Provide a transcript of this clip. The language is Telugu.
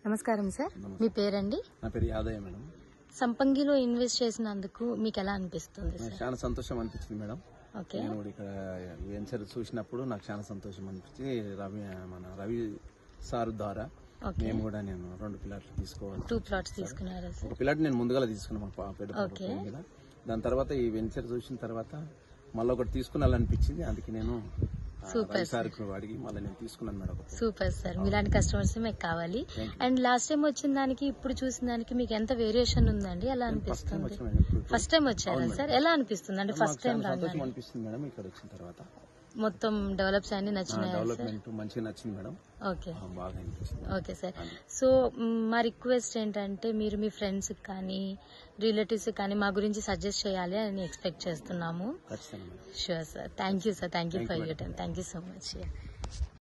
నమస్కారం సార్ నమస్తే. మీ పేరండి నా పేరు యాదయ్య మేడం సంపంగిలో ఇన్వెస్ట్ చేసినందుకు మీకు ఎలా అనిపిస్తుంది నాకు సార్ చాలా సంతోషం అనిపించింది మేడం ఓకే నేను కూడా ఇక్కడ వెంచర్ చూసినప్పుడు నాకు చాలా సంతోషం అనిపించి రవి మన రవి సార్ ద్వారా ఓకే మేము కూడా నేను రెండు పిల్లట్లు తీసుకోవాలి టూ ప్లాట్స్ తీసుకున్నారా సార్ ఒక పిల్లట్ నేను ముందుగా తీసుకున్నాను మా పా- పెద్ద పాప ఓకే. పేరు మీద దాని తర్వాత ఈ వెంచర్ చూసిన తర్వాత మళ్ళీ ఒకటి తీసుకున్నాలనిపించింది అందుకే నేను ఆ, సూపర్ రవి సార్కి అడిగి మళ్ళీ నేను తీసుకున్నాను మేడం ఒకటి. సూపర్ సార్ మీలాంటి కస్టమర్స్ మాకు కావాలి Thank you. And last time వచ్చిన దానికి ఇప్పుడు చూసిన దానికి మీకు ఎంత వేరియేషన్ ఉందండి ఎలా నేను ఫస్ట్ టైం అనిపిస్తుంది వచ్చాను మేడం. ఇప్పుడు- ఫస్ట్ టైం వచ్చారా అవును సార్ ఎలా అనిపిస్తుంది అంటే మాకు ఫస్ట్ టైం చాలా సంతోషం రాగానే అనిపిస్తుంది మేడం ఇక్కడ వచ్చిన తర్వాత మొత్తం డెవలప్స్ అన్ని నచ్చినాయా సార్ డెవలప్మెంట్ మంచిగా నచ్చింది మేడం ఓకే ఆ, బాగా అనిపించింది ఓకే సార్ సో మ్, మా రిక్వెస్ట్ ఏంటంటే మీరు మీ ఫ్రెండ్స్ కానీ రిలేటివ్స్ కానీ మా గురించి సజెస్ట్ చేయాలి అని ఎక్స్పెక్ట్ చేస్తున్నాము ఖచ్చితంగా madam sure sir thank you sir thank you Thank for you, your time thank you so much